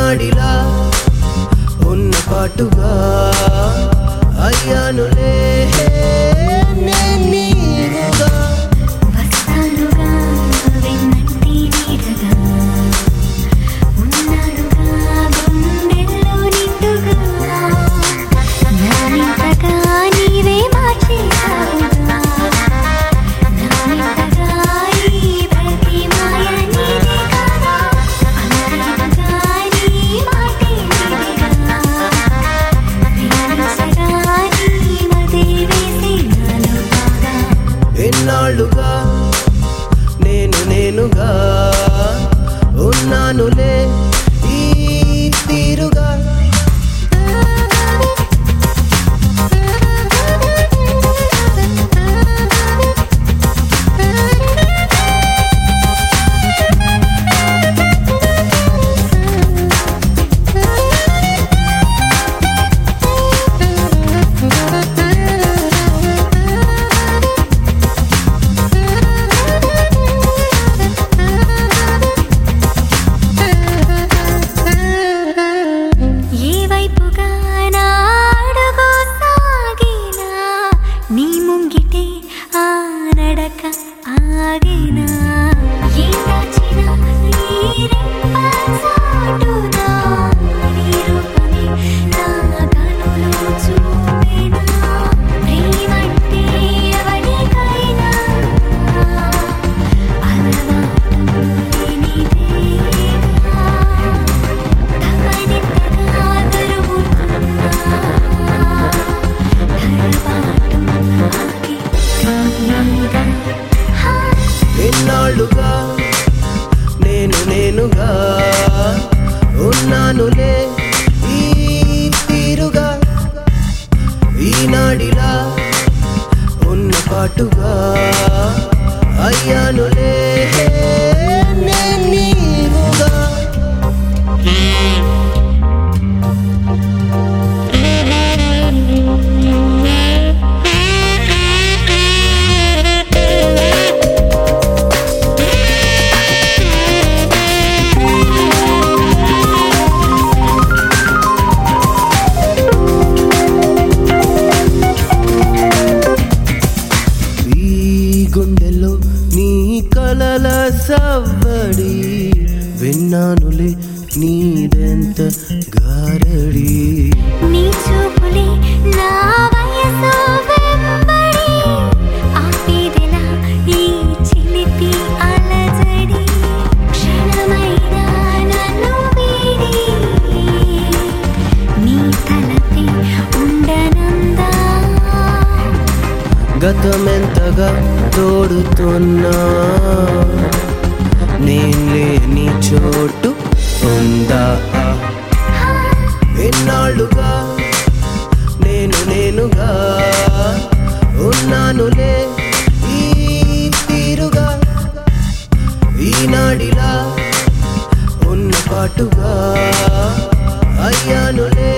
ఈనాడిలా ఉన్న పాటుగా అయ్యానులే నేను నీవుగా వస్తానుగా వెన్నంటి నీడగా ఉన్నానుగా గుండెల్లో నిండుగా నానింతగా నీవే మార్చేశావుగా నానింతగా ఈ ప్రతి మాయ నీదే కాదా అలరిగా నీ మాటే నీదిగా ప్రేమించగా నీ మదే వేసి నాలో బాగా ఎన్నాళ్ళుగా నేను నేనుగా ఉన్నానులే ఈ తీరుగా ఏ వైపుగా నా అడుగు సాగినా నీ ముంగిటే ఆ నడక ఆగినా ఏ దాచినా ఈ రెప్ప చాటునా నీ రూపమే నా కనులు చూపెనా ప్రేమంటే ఎవరికైనా అలవాటు లేనిదేగా తమనింతగా దొరుకుతున్నా ధరపాటు ఆగి నీగా హా ఎన్నాళ్ళుగా నేను నేనుగా ఉన్నానులే ఈ తీరుగా ఈనాడిలా ఉన్న పాటుగా అయ్యానులే నేను నీవుగా ఈ గుండెలో నీ కలల సవ్వడి విన్నానులే నీదెంత గారడి నీ చూపులే నా వయసు వెంబడి ఆపేదెలా ఈ చిలిపి అలజడి క్షణమైనా నన్ను వీడి నీ తలపే ఉండనందా గతమెంతగా తోడుతున్నా నేను లేని చోటు ఉందా ఎన్నాళ్ళుగా నేను నేనుగా ఉన్నానులే ఈ తీరుగా ఈనాడిలా ఉన్న పాటుగా అయ్యానులే